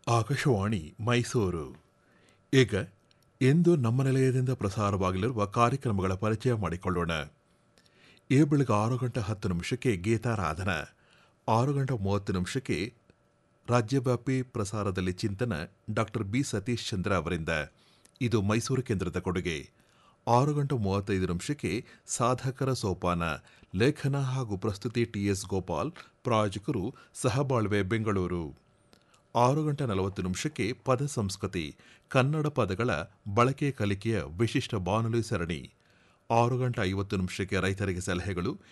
ಆಕಾಶವಾಣಿ ಮೈಸೂರು ಈಗ ಇಂದು ನಮ್ಮ ನಿಲಯದಿಂದ ಪ್ರಸಾರವಾಗಲಿರುವ ಕಾರ್ಯಕ್ರಮಗಳ ಪರಿಚಯ ಮಾಡಿಕೊಳ್ಳೋಣ ಈ ಬೆಳಗ್ಗೆ ಆರು ಗಂಟೆ ಹತ್ತು ನಿಮಿಷಕ್ಕೆ ಗೀತಾರಾಧನ ಆರು ಗಂಟೆ ಮೂವತ್ತು ನಿಮಿಷಕ್ಕೆ ರಾಜ್ಯವ್ಯಾಪಿ ಪ್ರಸಾರದಲ್ಲಿ ಚಿಂತನ ಡಾಕ್ಟರ್ ಬಿ ಸತೀಶ್ ಚಂದ್ರ ಅವರಿಂದ ಇದು ಮೈಸೂರು ಕೇಂದ್ರದ ಕೊಡುಗೆ ಆರು ಗಂಟೆ ಮೂವತ್ತೈದು ನಿಮಿಷಕ್ಕೆ ಸಾಧಕರ ಸೋಪಾನ ಲೇಖನ ಹಾಗೂ ಪ್ರಸ್ತುತಿ ಟಿಎಸ್ ಗೋಪಾಲ್ ಪ್ರಾಯೋಜಕರು ಸಹಬಾಳ್ವೆ ಬೆಂಗಳೂರು ಆರು ಗಂಟೆ ನಲವತ್ತು ನಿಮಿಷಕ್ಕೆ ಪದ ಸಂಸ್ಕೃತಿ ಕನ್ನಡ ಪದಗಳ ಬಳಕೆ ಕಲಿಕೆಯ ವಿಶಿಷ್ಟ ಬಾನುಲಿ ಸರಣಿ ಆರು ಗಂಟೆ ಐವತ್ತು ನಿಮಿಷಕ್ಕೆ ರೈತರಿಗೆ ಸಲಹೆಗಳು